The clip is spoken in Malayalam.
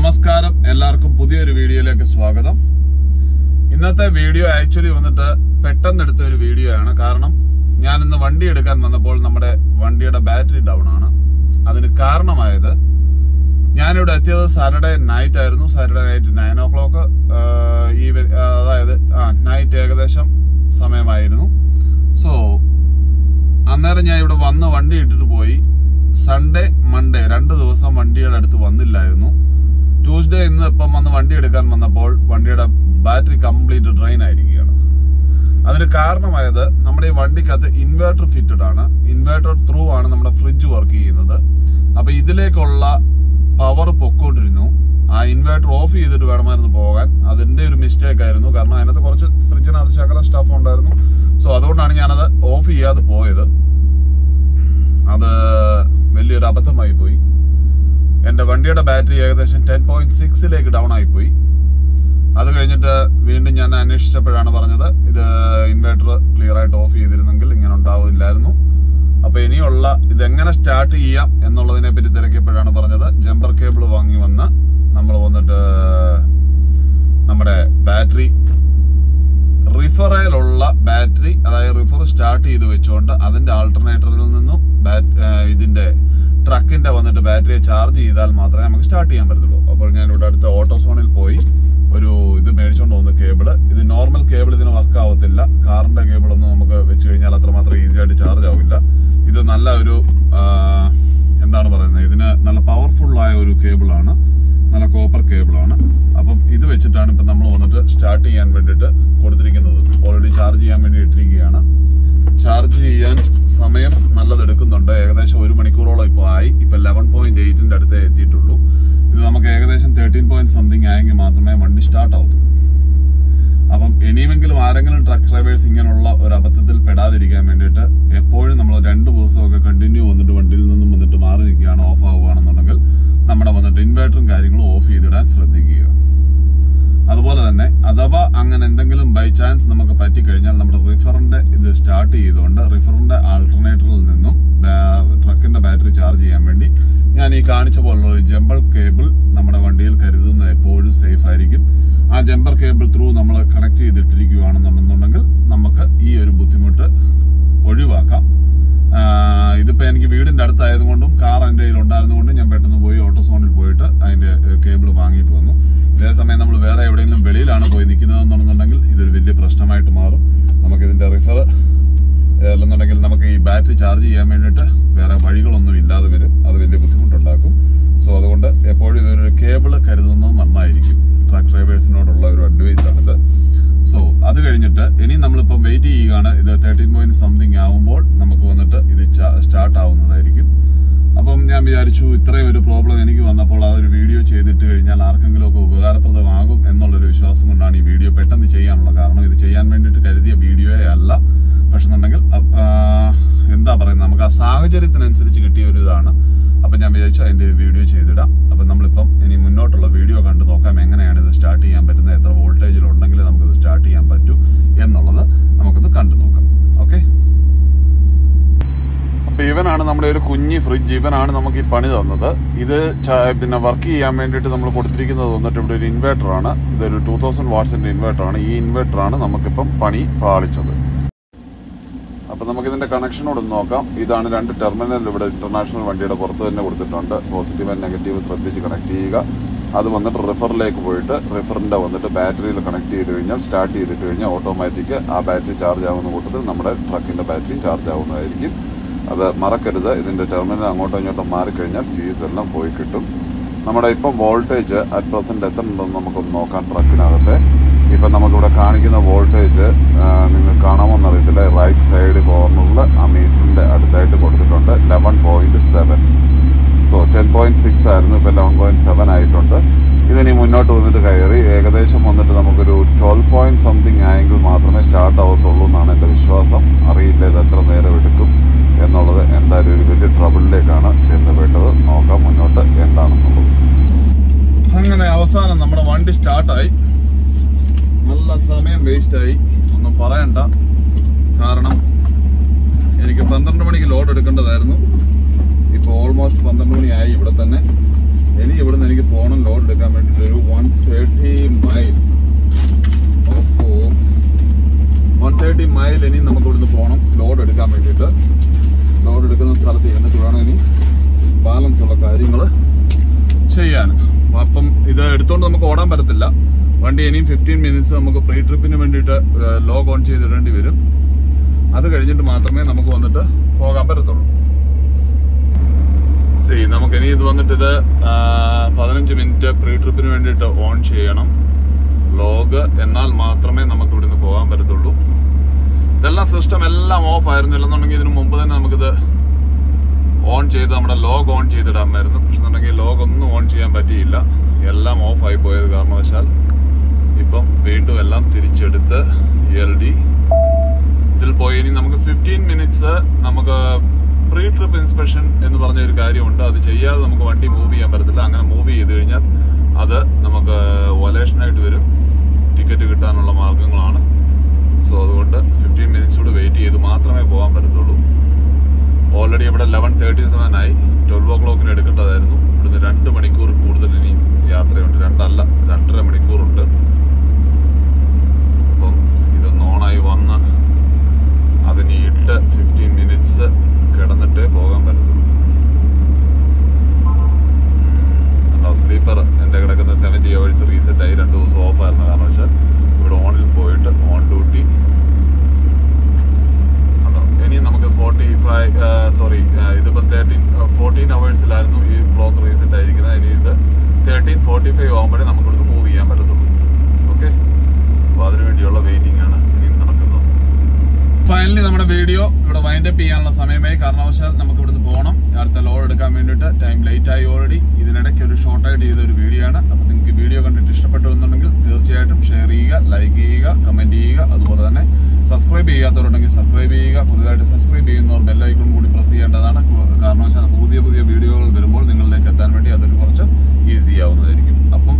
നമസ്കാരം എല്ലാവർക്കും പുതിയൊരു വീഡിയോയിലേക്ക് സ്വാഗതം ഇന്നത്തെ വീഡിയോ ആക്ച്വലി വന്നിട്ട് പെട്ടെന്ന് എടുത്ത ഒരു വീഡിയോ ആണ് കാരണം ഞാൻ ഇന്ന് വണ്ടി എടുക്കാൻ വന്നപ്പോൾ നമ്മുടെ വണ്ടിയുടെ ബാറ്ററി ഡൗൺ ആണ് അതിന് കാരണമായത് ഞാനിവിടെ എത്തിയത് സാറ്റർഡേ നൈറ്റ് ആയിരുന്നു Saturday night nine o'clock ഈ വെ- ആ, അതായത് ആ നൈറ്റ് ഏകദേശം സമയമായിരുന്നു സോ അന്നേരം ഞാൻ ഇവിടെ വന്ന് വണ്ടി ഇട്ടിട്ട് പോയി സൺഡേ മൺഡേ രണ്ട് ദിവസം വണ്ടിയുടെ അടുത്ത് വന്നില്ലായിരുന്നു ട്യൂസ്ഡേ ഇന്ന് ഇപ്പം വന്ന് വണ്ടി എടുക്കാൻ വന്നപ്പോൾ വണ്ടിയുടെ ബാറ്ററി കംപ്ലീറ്റ് ഡ്രെയിൻ ആയിരിക്കുകയാണ് അതിന് കാരണമായത് നമ്മുടെ ഈ വണ്ടിക്കകത്ത് ഇൻവേർട്ടർ ഫിറ്റഡ് ആണ് ഇൻവേർട്ടർ ത്രൂ ആണ് നമ്മുടെ ഫ്രിഡ്ജ് വർക്ക് ചെയ്യുന്നത് അപ്പൊ ഇതിലേക്കുള്ള പവർ പൊക്കോണ്ടിരുന്നു ആ ഇൻവേർട്ടർ ഓഫ് ചെയ്തിട്ട് വേണമായിരുന്നു പോകാൻ അതിന്റെ ഒരു മിസ്റ്റേക്ക് ആയിരുന്നു കാരണം അതിനകത്ത് കുറച്ച് ഫ്രിഡ്ജിനകത്ത് ശകല സ്റ്റാഫ് ഉണ്ടായിരുന്നു സോ അതുകൊണ്ടാണ് ഞാനത് ഓഫ് ചെയ്യാതെ പോയത് അത് വലിയൊരു അബദ്ധമായി പോയി എന്റെ വണ്ടിയുടെ ബാറ്ററി ഏകദേശം ടെൻ പോയിന്റ് സിക്സിലേക്ക് ഡൗൺ ആയി പോയി അത് കഴിഞ്ഞിട്ട് വീണ്ടും ഞാൻ അന്വേഷിച്ചപ്പോഴാണ് പറഞ്ഞത് ഇത് ഇൻവെർട്ടർ ക്ലിയർ ആയിട്ട് ഓഫ് ചെയ്തിരുന്നെങ്കിൽ ഇങ്ങനെ ഉണ്ടാവില്ലായിരുന്നു അപ്പൊ ഇനിയുള്ള ഇതെങ്ങനെ സ്റ്റാർട്ട് ചെയ്യാം എന്നുള്ളതിനെ പറ്റി തിരക്കിയപ്പോഴാണ് പറഞ്ഞത് ജമ്പർ കേബിൾ വാങ്ങി വന്ന് നമ്മൾ വന്നിട്ട് നമ്മുടെ ബാറ്ററി റിഫറിലുള്ള ബാറ്ററി അതായത് റിഫർ സ്റ്റാർട്ട് ചെയ്ത് വെച്ചുകൊണ്ട് അതിന്റെ ആൾട്ടർനേറ്ററിൽ നിന്നും ബാറ്റ്- ആ, ഇതിന്റെ ട്രക്കിന്റെ വന്നിട്ട് ബാറ്ററിയെ ചാർജ് ചെയ്താൽ മാത്രമേ നമുക്ക് സ്റ്റാർട്ട് ചെയ്യാൻ പറ്റത്തുള്ളൂ അപ്പോൾ ഞാൻ ഇവിടെ അടുത്ത ഓട്ടോസോണിൽ പോയി ഒരു ഇത് മേടിച്ചോണ്ട് വന്ന കേബിള് ഇത് നോർമൽ കേബിൾ ഇതിന് വർക്ക് ആവത്തില്ല കാറിന്റെ കേബിൾ ഒന്നും നമുക്ക് വെച്ച് കഴിഞ്ഞാൽ അത്രമാത്രം ഈസി ആയിട്ട് ചാർജ് ആവില്ല ഇത് നല്ല ഒരു ആ, എന്താണ് പറയുന്നത് ഇതിന് നല്ല പവർഫുൾ ആയ ഒരു കേബിളാണ് നല്ല കോപ്പർ കേബിളാണ് അപ്പം ഇത് വെച്ചിട്ടാണ് ഇപ്പം നമ്മൾ വന്നിട്ട് സ്റ്റാർട്ട് ചെയ്യാൻ വേണ്ടിയിട്ട് കൊടുത്തിരിക്കുന്നത് ഓൾറെഡി ചാർജ് ചെയ്യാൻ വേണ്ടി ഇട്ടിരിക്കുകയാണ് ചാർജ് ചെയ്യാൻ സമയം നല്ലത് എടുക്കുന്നുണ്ട് ഏകദേശം ഒരു മണിക്കൂറോളം ഇപ്പോൾ ആയി ഇപ്പൊ ലെവൻ പോയിന്റ് എയ്റ്റിന്റെ അടുത്തേ എത്തിയിട്ടുള്ളൂ ഇത് നമുക്ക് ഏകദേശം തേർട്ടീൻ പോയിന്റ് സംതിങ് ആയെങ്കിൽ മാത്രമേ വണ്ടി സ്റ്റാർട്ട് ആവത്തുള്ളൂ അപ്പം ഇനിയുമെങ്കിലും ആരെങ്കിലും ട്രക്ക് ഡ്രൈവേഴ്സ് ഇങ്ങനെയുള്ള ഒരു അബദ്ധത്തിൽ പെടാതിരിക്കാൻ വേണ്ടിയിട്ട് എപ്പോഴും നമ്മൾ രണ്ട് ദിവസമൊക്കെ കണ്ടിന്യൂ വന്നിട്ട് വണ്ടിയിൽ നിന്നും വന്നിട്ട് മാറി നിൽക്കുകയാണ് ഓഫ് ആവുകയാണെന്നുണ്ടെങ്കിൽ നമ്മുടെ വന്നിട്ട് ഇൻവേർട്ടറും കാര്യങ്ങളും ഓഫ് ചെയ്തിടാൻ ശ്രദ്ധിക്കുക അതുപോലെ തന്നെ അഥവാ അങ്ങനെ എന്തെങ്കിലും ബൈ ചാൻസ് നമുക്ക് പറ്റിക്കഴിഞ്ഞാൽ നമ്മുടെ റിഫറിന്റെ ഇത് സ്റ്റാർട്ട് ചെയ്തുകൊണ്ട് റിഫറിന്റെ ആൾട്ടർനേറ്ററിൽ നിന്നും ബാ- ട്രക്കിന്റെ ബാറ്ററി ചാർജ് ചെയ്യാൻ വേണ്ടി ഞാൻ ഈ കാണിച്ച പോലുള്ള ഒരു ജമ്പൾ കേബിൾ നമ്മുടെ വണ്ടിയിൽ കരുതുന്നത് എപ്പോഴും സേഫ് ആയിരിക്കും ആ ജമ്പർ കേബിൾ ത്രൂ നമ്മൾ കണക്ട് ചെയ്തിട്ടിരിക്കുകയാണെന്നുണ്ടെന്നുണ്ടെങ്കിൽ നമുക്ക് ഈ ഒരു ബുദ്ധിമുട്ട് ഒഴിവാക്കാം ആഹ് ഇതിപ്പോ എനിക്ക് വീടിന്റെ അടുത്തായതുകൊണ്ടും കാർ എന്റെ കയ്യിൽ ഉണ്ടായിരുന്നുകൊണ്ടും ഞാൻ പെട്ടെന്ന് പോയി ഓട്ടോസോണിൽ പോയിട്ട് അതിന്റെ കേബിൾ വാങ്ങിയിട്ട് വന്നു ഇതേസമയം നമ്മൾ വേറെ എവിടെയെങ്കിലും വെളിയിലാണ് പോയി നിൽക്കുന്നതെന്നുണ്ടെന്നുണ്ടെങ്കിൽ ഇതൊരു വലിയ പ്രശ്നമായിട്ട് മാറും നമുക്ക് ഇതിന്റെ റിഫർ അല്ലെന്നുണ്ടെങ്കിൽ നമുക്ക് ഈ ബാറ്ററി ചാർജ് ചെയ്യാൻ വേണ്ടിയിട്ട് വേറെ വഴികളൊന്നും ഇല്ലാതെ വരും അത് വലിയ ബുദ്ധിമുട്ടുണ്ടാക്കും സോ അതുകൊണ്ട് എപ്പോഴും ഇതൊരു കേബിൾ കരുതുന്നത് നന്നായിരിക്കും ട്രക്ക് ഡ്രൈവേഴ്സിനോടുള്ള ഒരു അഡ്വൈസ് ആണിത് സോ അത് കഴിഞ്ഞിട്ട് ഇനി നമ്മളിപ്പം വെയിറ്റ് ചെയ്യുകയാണ് ഇത് തേർട്ടീൻ പോയിന്റ് സംതിങ് ആവുമ്പോൾ നമുക്ക് വന്നിട്ട് ഇത് സ്റ്റാർട്ട് ആവുന്നതായിരിക്കും അപ്പം ഞാൻ വിചാരിച്ചു ഇത്രയും ഒരു പ്രോബ്ലം എനിക്ക് വന്നപ്പോൾ ആ ഒരു വീഡിയോ ചെയ്തിട്ട് കഴിഞ്ഞാൽ ആർക്കെങ്കിലും ഒക്കെ ഉപകാരപ്രദമാകും എന്നുള്ളൊരു വിശ്വാസം കൊണ്ടാണ് ഈ വീഡിയോ പെട്ടെന്ന് ചെയ്യാനുള്ള കാരണം ഇത് ചെയ്യാൻ വേണ്ടിയിട്ട് കരുതിയ വീഡിയോയെ അല്ല പക്ഷെ എന്നുണ്ടെങ്കിൽ അ- ആ, എന്താ പറയുന്നത് നമുക്ക് ആ സാഹചര്യത്തിനനുസരിച്ച് കിട്ടിയ ഒരു ഇതാണ് അപ്പൊ ഞാൻ വിചാരിച്ചു അതിന്റെ ഒരു വീഡിയോ ചെയ്തിടാം അപ്പൊ നമ്മളിപ്പം ഇനി മുന്നോട്ടുള്ള വീഡിയോ കണ്ടു നോക്കാം എങ്ങനെയാണ് ഇത് സ്റ്റാർട്ട് ചെയ്യാൻ പറ്റുന്നത് എത്ര വോൾട്ടേജിൽ ഉണ്ടെങ്കിൽ നമുക്കിത് സ്റ്റാർട്ട് ചെയ്യാൻ പറ്റൂ എന്നുള്ളത് നമുക്കിത് കണ്ടു നോക്കാം ഓക്കെ അപ്പൊ ഇവനാണ് നമ്മുടെ ഒരു കുഞ്ഞി ഫ്രിഡ്ജ് ഇവനാണ് നമുക്ക് ഈ പണി തന്നത് ഇത് ച- പിന്നെ വർക്ക് ചെയ്യാൻ വേണ്ടിയിട്ട് നമ്മൾ കൊടുത്തിരിക്കുന്നത് വന്നിട്ട് ഇവിടെ ഒരു ഇൻവേർട്ടർ ആണ് ഇതൊരു ടൂ തൗസൻഡ് വാട്ട്സിന്റെ ഇൻവേർട്ടർ ആണ് ഈ ഇൻവേർട്ടർ ആണ് നമുക്കിപ്പം പണി പാളിച്ചത് അപ്പൊ നമുക്ക് ഇതിന്റെ കണക്ഷനോട് ഒന്ന് നോക്കാം ഇതാണ് രണ്ട് ടെർമിനൽ ഇവിടെ ഇന്റർനാഷണൽ വണ്ടിയുടെ പുറത്ത് തന്നെ കൊടുത്തിട്ടുണ്ട് പോസിറ്റീവ് ആൻഡ് നെഗറ്റീവ് ശ്രദ്ധിച്ച് കണക്ട് ചെയ്യുക അത് വന്നിട്ട് റിഫറിലേക്ക് പോയിട്ട് റിഫറിന്റെ വന്നിട്ട് ബാറ്ററിയിൽ കണക്ട് ചെയ്ത് കഴിഞ്ഞാൽ സ്റ്റാർട്ട് ചെയ്തിട്ട് കഴിഞ്ഞാൽ ഓട്ടോമാറ്റിക് ആ ബാറ്ററി ചാർജ് ആവുന്ന കൂട്ടത്തിൽ നമ്മുടെ ട്രക്കിന്റെ ബാറ്ററി ചാർജ് ആവുന്നതായിരിക്കും അത് മറക്കരുത് ഇതിന്റെ ടെർമിനൽ അങ്ങോട്ടോ ഇങ്ങോട്ടോ മാറിക്കഴിഞ്ഞാൽ ഫീസ് എല്ലാം പോയി കിട്ടും നമ്മുടെ ഇപ്പം വോൾട്ടേജ് അറ്റ് പ്രസന്റ് എത്ര ഉണ്ടെന്ന് നമുക്കൊന്ന് നോക്കാം ട്രക്കിനകത്ത് ഇപ്പം നമുക്കിവിടെ കാണിക്കുന്ന വോൾട്ടേജ് നിങ്ങൾ കാണാമെന്ന് അറിയത്തില്ല റൈറ്റ് സൈഡ് കോർണറിൽ ആ മീറ്ററിന്റെ അടുത്തായിട്ട് കൊടുത്തിട്ടുണ്ട് eleven point seven so ten point six ആയിരുന്നു ഇപ്പം ലെവൻ പോയിന്റ് സെവൻ ആയിട്ടുണ്ട് ഇതിനി മുന്നോട്ട് വന്നിട്ട് കയറി ഏകദേശം വന്നിട്ട് നമുക്കൊരു ട്വൽവ് പോയിന്റ് സംതിങ് ആയെങ്കിൽ മാത്രമേ സ്റ്റാർട്ട് ആവത്തുള്ളൂ എന്നാണ് എൻ്റെ വിശ്വാസം അറിയില്ല ഇത് എത്ര നേരം എടുക്കും എന്നുള്ളത് എന്തായാലും ഒരു വലിയ ട്രബിളിലേക്കാണ് ചെന്ന് പെട്ടത് നോക്കാം മുന്നോട്ട് എന്താണെന്നുള്ളത് അങ്ങനെ അവസാനം നമ്മുടെ വണ്ടി സ്റ്റാർട്ടായി നല്ല സമയം വേസ്റ്റ് ആയി ഒന്നും പറയണ്ട കാരണം എനിക്ക് പന്ത്രണ്ട് മണിക്ക് ലോഡ് എടുക്കേണ്ടതായിരുന്നു ഇപ്പൊ ഓൾമോസ്റ്റ് പന്ത്രണ്ട് മണിയായി ഇവിടെ തന്നെ ഇനി ഇവിടുന്ന് എനിക്ക് പോകണം ലോഡ് എടുക്കാൻ ചെയ്യാൻ അപ്പം ഇത് എടുത്തോണ്ട് നമുക്ക് ഓടാൻ പറ്റത്തില്ല വണ്ടി ഇനിയും ഫിഫ്റ്റീൻ മിനിറ്റ്സ് നമുക്ക് പ്രീ ട്രിപ്പിന് വേണ്ടിയിട്ട് ലോഗ് ഓൺ ചെയ്തിടേണ്ടി വരും അത് കഴിഞ്ഞിട്ട് മാത്രമേ നമുക്ക് വന്നിട്ട് പോകാൻ പറ്റത്തുള്ളൂ സി നമുക്ക് ഇനി ഇത് വന്നിട്ട് ഇത് ആ, പതിനഞ്ച് മിനിറ്റ് പ്രീ ട്രിപ്പിന് വേണ്ടിയിട്ട് ഓൺ ചെയ്യണം ലോഗ് എന്നാൽ മാത്രമേ നമുക്ക് ഇവിടുന്ന് പോകാൻ പറ്റത്തുള്ളൂ ഇതെല്ലാം സിസ്റ്റം എല്ലാം ഓഫ് ആയിരുന്നു ഇല്ലെന്നുണ്ടെങ്കിൽ ഇതിനു മുമ്പ് തന്നെ നമുക്കിത് ഓൺ ചെയ്ത് നമ്മുടെ ലോഗ് ഓൺ ചെയ്തിടാമായിരുന്നു പക്ഷെ എന്നുണ്ടെങ്കിൽ ലോഗ് ഒന്നും ഓൺ ചെയ്യാൻ പറ്റിയില്ല എല്ലാം ഓഫ് ആയി പോയത് കാരണവശാൽ ഇപ്പം വീണ്ടും എല്ലാം തിരിച്ചെടുത്ത് എൽ ഡി ഇതിൽ പോയി ഇനി നമുക്ക് ഫിഫ്റ്റീൻ മിനിറ്റ്സ് നമുക്ക് പ്രീ ട്രിപ്പ് ഇൻസ്പെക്ഷൻ എന്ന് പറഞ്ഞ ഒരു കാര്യമുണ്ട് അത് ചെയ്യാതെ നമുക്ക് വണ്ടി മൂവ് ചെയ്യാൻ പറ്റത്തില്ല അങ്ങനെ മൂവ് ചെയ്ത് കഴിഞ്ഞാൽ അത് നമുക്ക് വലേഷനായിട്ട് വരും ടിക്കറ്റ് കിട്ടാനുള്ള മാർഗങ്ങളാണ് സോ അതുകൊണ്ട് ഫിഫ്റ്റീൻ മിനിറ്റ്സ് കൂടി വെയിറ്റ് ചെയ്ത് മാത്രമേ പോകാൻ പറ്റത്തുള്ളൂ ഓൾറെഡി ഇവിടെ ലെവൻ തേർട്ടി സെവൻ ആയി ട്വൽവ് ഓ ക്ലോക്കിന് എടുക്കേണ്ടതായിരുന്നു ഇവിടുന്ന് രണ്ട് മണിക്കൂർ കൂടുതൽ ഇനി യാത്രയുണ്ട് രണ്ടല്ല രണ്ടര മണിക്കൂറുണ്ട് അപ്പം ഇതൊന്ന് ഓണായി വന്ന് അതിന് ഇട്ട് ഫിഫ്റ്റീൻ മിനിറ്റ്സ് കിടന്നിട്ടേ പോകാൻ പറ്റത്തുള്ളൂ സ്ലീപ്പർ എന്റെ കിടക്കുന്ന സെവന്റി അവേഴ്സ് റീസെറ്റ് ആയി രണ്ടു ദിവസം ഓഫ് ആയിരുന്ന കാരണം വെച്ചാൽ ഇവിടെ ഓണിൽ പോയിട്ട് ഓൺ ഡ്യൂട്ടി ഉണ്ടോ ഇനി നമുക്ക് ഫോർട്ടി ഫൈവ് സോറി ഇതിപ്പോ തേർട്ടീൻ ഫോർട്ടീൻ അവേഴ്സിലായിരുന്നു ഈ ബ്ലോക്ക് റീസെറ്റ് ആയിരിക്കുന്നത് ഇനി ഇത് തേർട്ടീൻ ഫോർട്ടി ഫൈവ് ആകുമ്പോഴേ നമുക്ക് ഇവിടുന്ന് മൂവ് ചെയ്യാൻ പറ്റത്തുള്ളൂ ഓക്കെ അപ്പൊ അതിനുവേണ്ടിയുള്ള വെയിറ്റിംഗ് ആണ് ഇനി നടക്കുന്നത് ഫൈനലി നമ്മുടെ വീഡിയോ ഇവിടെ വൈൻഡ് അപ്പ് ചെയ്യാനുള്ള സമയമായി കാരണവശാൽ നമുക്ക് ഇവിടുന്ന് പോകണം അടുത്ത ലോഡ് എടുക്കാൻ വേണ്ടിയിട്ട് ടൈം ലേറ്റ് ആയി ഓൾറെഡി ഇതിനിടയ്ക്ക് ഒരു ഷോർട്ട് ആയിട്ട് ചെയ്ത ഒരു വീഡിയോ ആണ് അപ്പൊ നിങ്ങൾക്ക് വീഡിയോ കണ്ടിട്ട് ഇഷ്ടപ്പെട്ടു എന്നുണ്ടെങ്കിൽ തീർച്ചയായിട്ടും ഷെയർ ചെയ്യുക ലൈക്ക് ചെയ്യുക കമന്റ് ചെയ്യുക അതുപോലെ തന്നെ സബ്സ്ക്രൈബ് ചെയ്യാത്തവരുണ്ടെങ്കിൽ സബ്സ്ക്രൈബ് ചെയ്യുക പുതിയതായിട്ട് സബ്സ്ക്രൈബ് ചെയ്യുന്നവർ ബെല്ലൈക്കൺ കൂടി പ്രസ് ചെയ്യേണ്ടതാണ് കാരണവശാൽ പുതിയ പുതിയ വീഡിയോകൾ വരുമ്പോൾ നിങ്ങളിലേക്ക് എത്താൻ വേണ്ടി അതൊരു കുറച്ച് ഈസി ആവുന്നതായിരിക്കും അപ്പോൾ